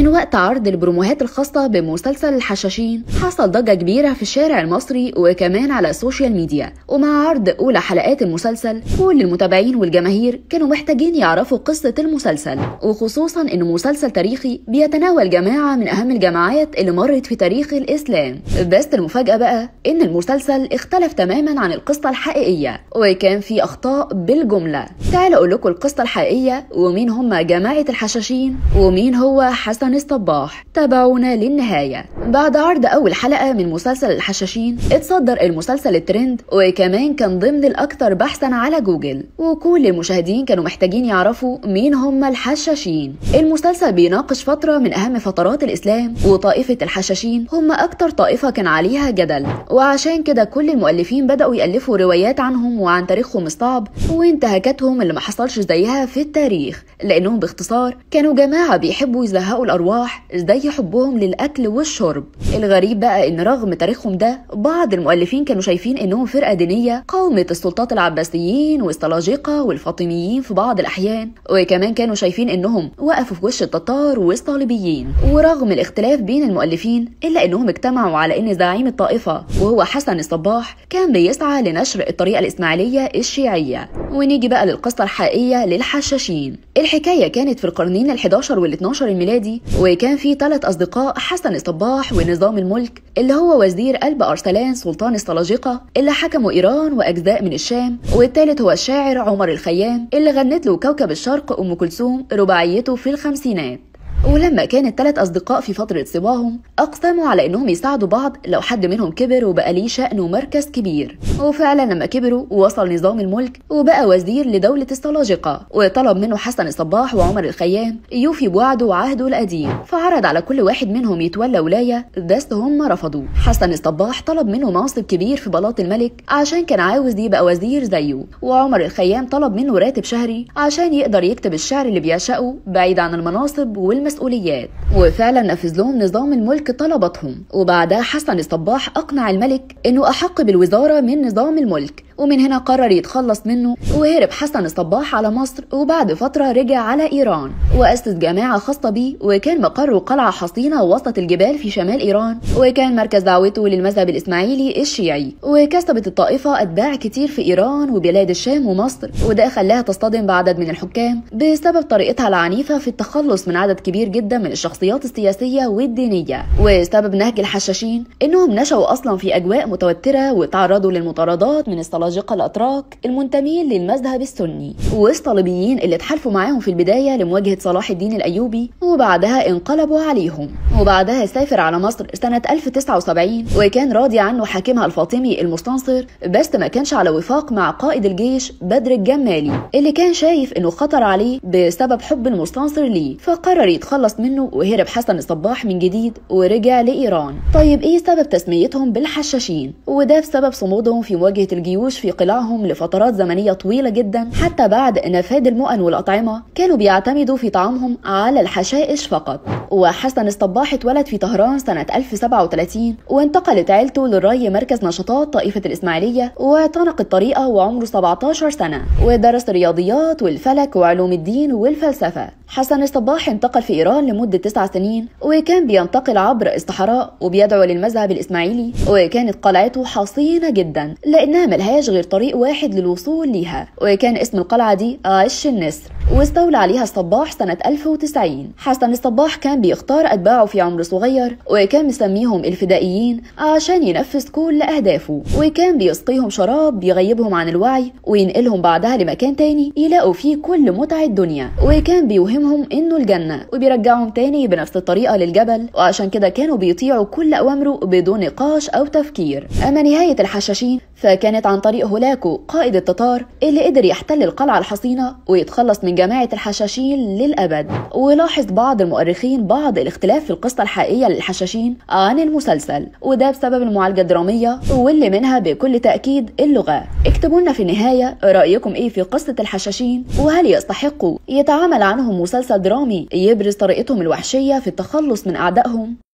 من وقت عرض البروموهات الخاصة بمسلسل الحشاشين حصل ضجة كبيرة في الشارع المصري وكمان على السوشيال ميديا ومع عرض أولى حلقات المسلسل كل المتابعين والجماهير كانوا محتاجين يعرفوا قصة المسلسل وخصوصا إنه مسلسل تاريخي بيتناول جماعة من أهم الجماعات اللي مرت في تاريخ الإسلام بس المفاجأة بقى إن المسلسل اختلف تماما عن القصة الحقيقية وكان في أخطاء بالجملة تعالوا أقول لكم القصة الحقيقية ومين هم جماعة الحشاشين ومين هو حسن الصباح تابعونا للنهاية بعد عرض أول حلقة من مسلسل الحشاشين اتصدر المسلسل الترند وكمان كان ضمن الأكثر بحثا على جوجل وكل المشاهدين كانوا محتاجين يعرفوا مين هم الحشاشين المسلسل بيناقش فترة من أهم فترات الإسلام وطائفة الحشاشين هم أكتر طائفة كان عليها جدل وعشان كده كل المؤلفين بدأوا يألفوا روايات عنهم وعن تاريخهم الصعب وانتهاكاتهم اللي ما حصلش زيها في التاريخ لأنهم باختصار كانوا جماعة بيحبوا يزهقوا الأرواح زي حبهم للأكل والشرب الغريب بقى إن رغم تاريخهم ده بعض المؤلفين كانوا شايفين إنهم فرقة دينية قاومت السلطات العباسيين والسلاجقة والفاطميين في بعض الأحيان وكمان كانوا شايفين إنهم وقفوا في وش التتار والصليبيين ورغم الاختلاف بين المؤلفين إلا إنهم اجتمعوا على إن زعيم الطائفة وهو حسن الصباح كان بيسعى لنشر الطريقة الإسماعيلية الشيعية ونيجي بقى للقصة الحقيقية للحشاشين الحكاية كانت في القرنين ال11 وال12 الميلادي وكان في ثلاث أصدقاء حسن الصباح ونظام الملك اللي هو وزير قلب أرسلان سلطان السلاجقة اللي حكموا إيران وأجزاء من الشام والثالث هو الشاعر عمر الخيام اللي غنت له كوكب الشرق أم كلثوم رباعيته في الخمسينات ولما كان الثلاث أصدقاء في فترة صباهم أقسموا على إنهم يساعدوا بعض لو حد منهم كبر وبقى ليه شأن ومركز كبير وفعلا لما كبروا وصل نظام الملك وبقى وزير لدولة السلاجقة وطلب منه حسن الصباح وعمر الخيام يوفي بوعده وعهده القديم فعرض على كل واحد منهم يتولى ولاية بس هم رفضوا حسن الصباح طلب منه منصب كبير في بلاط الملك عشان كان عاوز يبقى وزير زيه وعمر الخيام طلب منه راتب شهري عشان يقدر يكتب الشعر اللي بيعشقه بعيد عن المناصب والمسؤوليات المسؤوليات وفعلا نفذ لهم نظام الملك طلباتهم وبعدها حسن الصباح أقنع الملك إنه أحق بالوزارة من نظام الملك ومن هنا قرر يتخلص منه وهرب حسن الصباح على مصر وبعد فترة رجع على إيران وأسس جماعة خاصة بيه وكان مقره قلعة حصينة وسط الجبال في شمال إيران وكان مركز دعوته للمذهب الإسماعيلي الشيعي وكسبت الطائفة أتباع كتير في إيران وبلاد الشام ومصر وده خلاها تصطدم بعدد من الحكام بسبب طريقتها العنيفة في التخلص من عدد كبير جدا من الشخصيات السياسية والدينية وسبب نهج الحشاشين إنهم نشأوا أصلا في أجواء متوترة وتعرضوا للمطاردات من السلاجقة السلاجقة الأتراك المنتمين للمذهب السني والصليبيين اللي اتحالفوا معاهم في البداية لمواجهة صلاح الدين الأيوبي وبعدها انقلبوا عليهم وبعدها سافر على مصر سنة 1079 وكان راضي عنه حاكمها الفاطمي المستنصر بس ما كانش على وفاق مع قائد الجيش بدر الجمالي اللي كان شايف انه خطر عليه بسبب حب المستنصر ليه فقرر يتخلص منه وهرب حسن الصباح من جديد ورجع لإيران طيب ايه سبب تسميتهم بالحشاشين وده بسبب صمودهم في مواجهة الجيوش في قلاعهم لفترات زمنية طويلة جدا حتى بعد نفاذ المؤن والأطعمة كانوا بيعتمدوا في طعامهم على الحشائش فقط وحسن الصباح اتولد في طهران سنة 1037 وانتقلت عيلته للري مركز نشاطات طائفة الإسماعيلية واعتنق الطريقة وعمره 17 سنة ودرس الرياضيات والفلك وعلوم الدين والفلسفة حسن الصباح انتقل في إيران لمدة تسع سنين وكان بينتقل عبر الصحراء وبيدعو للمذهب الإسماعيلي وكانت قلعته حصينة جدا لأنها ملهاش غير طريق واحد للوصول ليها وكان اسم القلعة دي عش النسر واستولى عليها الصباح سنة 1090 حسن الصباح كان بيختار أتباعه في عمر صغير وكان مسميهم الفدائيين عشان ينفذ كل أهدافه وكان بيسقيهم شراب بيغيبهم عن الوعي وينقلهم بعدها لمكان تاني يلاقوا فيه كل متع الدنيا وكان بيوهمهم إنه الجنة وبيرجعهم تاني بنفس الطريقة للجبل وعشان كده كانوا بيطيعوا كل أوامره بدون نقاش أو تفكير أما نهاية الحشاشين فكانت عن طريق هولاكو قائد التتار اللي قدر يحتل القلعة الحصينة ويتخلص من جماعة الحشاشين للأبد ولاحظ بعض المؤرخين بعض الاختلاف في القصة الحقيقية للحشاشين عن المسلسل وده بسبب المعالجة الدرامية واللي منها بكل تأكيد اللغة اكتبوا لنا في النهاية رأيكم ايه في قصة الحشاشين وهل يستحقوا يتعامل عنهم مسلسل درامي يبرز طريقتهم الوحشية في التخلص من أعدائهم